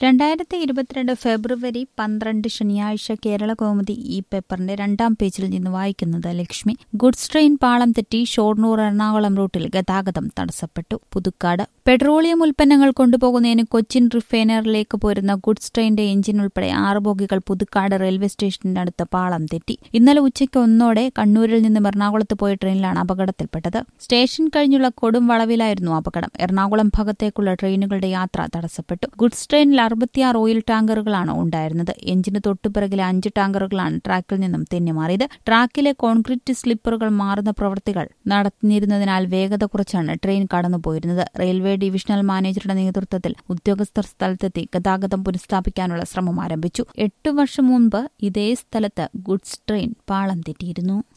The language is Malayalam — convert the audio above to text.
രണ്ടായിരത്തി ഇരുപത്തിരണ്ട് ഫെബ്രുവരി പന്ത്രണ്ട് ശനിയാഴ്ച കേരള കൗമുദി ഈ പേപ്പറിന്റെ രണ്ടാം പേജിൽ നിന്ന് വായിക്കുന്നത് ലക്ഷ്മി ഗുഡ്സ് ട്രെയിൻ പാളം തെറ്റി ഷോർണൂർ എറണാകുളം റൂട്ടിൽ ഗതാഗതം തടസ്സപ്പെട്ടു പുതുക്കാട് പെട്രോളിയം ഉൽപ്പന്നങ്ങൾ കൊണ്ടുപോകുന്നതിന് കൊച്ചിൻ റിഫൈനറിലേക്ക് പോരുന്ന ഗുഡ്സ് ട്രെയിനിന്റെ എഞ്ചിൻ ഉൾപ്പെടെ ആറ് ബോഗികൾ പുതുക്കാട് റെയിൽവേ സ്റ്റേഷന്റെ അടുത്ത് പാളം തെറ്റി ഇന്നലെ ഉച്ചയ്ക്ക് ഒന്നോടെ കണ്ണൂരിൽ നിന്നും എറണാകുളത്ത് പോയ ട്രെയിനിലാണ് അപകടത്തിൽപ്പെട്ടത് സ്റ്റേഷൻ കഴിഞ്ഞുള്ള കൊടും വളവിലായിരുന്നു അപകടം എറണാകുളം ഭാഗത്തേക്കുള്ള ട്രെയിനുകളുടെ യാത്ര തടസ്സപ്പെട്ടു ഗുഡ്സ് ട്രെയിനിൽ അറുപത്തിയാറ് ഓയിൽ ടാങ്കറുകളാണ് ഉണ്ടായിരുന്നത് എഞ്ചിന് തൊട്ടുപിറകിലെ അഞ്ച് ടാങ്കറുകളാണ് ട്രാക്കിൽ നിന്നും തെന്നിമാറിയത് ട്രാക്കിലെ കോൺക്രീറ്റ് സ്ലിപ്പറുകൾ മാറുന്ന പ്രവൃത്തികൾ നടന്നിരുന്നതിനാൽ വേഗത കുറച്ചാണ് ട്രെയിൻ കടന്നുപോയിരുന്നത് റെയിൽവേ ഡിവിഷണൽ മാനേജറുടെ നേതൃത്വത്തിൽ ഉദ്യോഗസ്ഥർ സ്ഥലത്തെത്തി ഗതാഗതം പുനഃസ്ഥാപിക്കാനുള്ള ശ്രമം ആരംഭിച്ചു എട്ടു വർഷം മുൻപ് ഇതേ സ്ഥലത്ത് ഗുഡ്സ് ട്രെയിൻ പാളം തെറ്റിയിരുന്നു